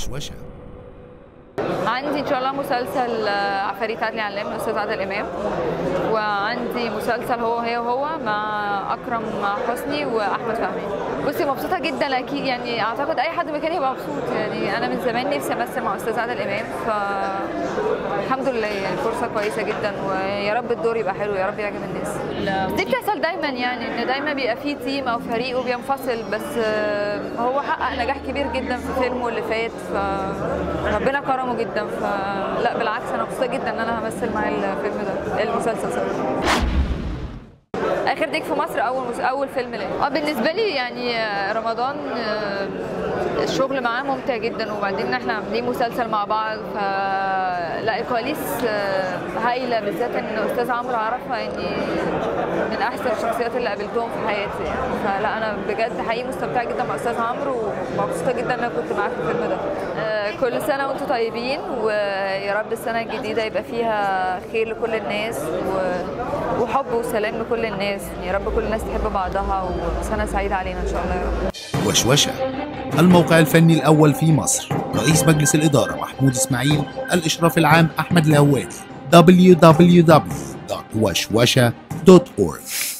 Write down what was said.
وشوشة عندي ان شاء الله مسلسل آه، عفاريت عدلي علام الاستاذ عادل امام وعندي مسلسل هو هي وهو مع اكرم حسني واحمد فهمي بصي مبسوطه جدا اكيد يعني اعتقد اي حد مكاني يبقى مبسوط يعني انا من زمان نفسي امثل مع استاذ عادل امام ف الحمد لله يعني فرصه كويسه جدا ويا رب الدور يبقى حلو يا رب يعجب الناس دي بتحصل دايما يعني ان دايما بيبقى فيه تيم او فريق وبينفصل بس آه، هو حقق نجاح كبير جدا في فيلمه اللي فات فربنا كرمه جدا فلا بالعكس انا مبسوطه جدا ان انا همثل مع الفيلم ده المسلسل سوري اخر ديك في مصر اول مس... اول فيلم ليا اه بالنسبه لي يعني آه، رمضان آه، الشغل معاه ممتع جدا وبعدين احنا عاملين مسلسل مع بعض ف لا الكواليس آه، هايله بالذات ان استاذ عمرو عرفه اني من احسن الشخصيات اللي قابلتهم في حياتي يعني فلا انا بجد حقيقي مستمتعه جدا مع استاذ عمرو ومبسوطه جدا ان انا كنت معاه في الفيلم ده آه، كل سنه وانتم طيبين ويا رب السنه الجديده يبقى فيها خير لكل الناس و... وحب وسلام لكل الناس يا رب كل الناس تحب بعضها وسنه سعيده علينا ان شاء الله يا رب وشوشة الموقع الفني الأول في مصر رئيس مجلس الإدارة محمود إسماعيل الإشراف العام أحمد الهوادي www.وشوشة.org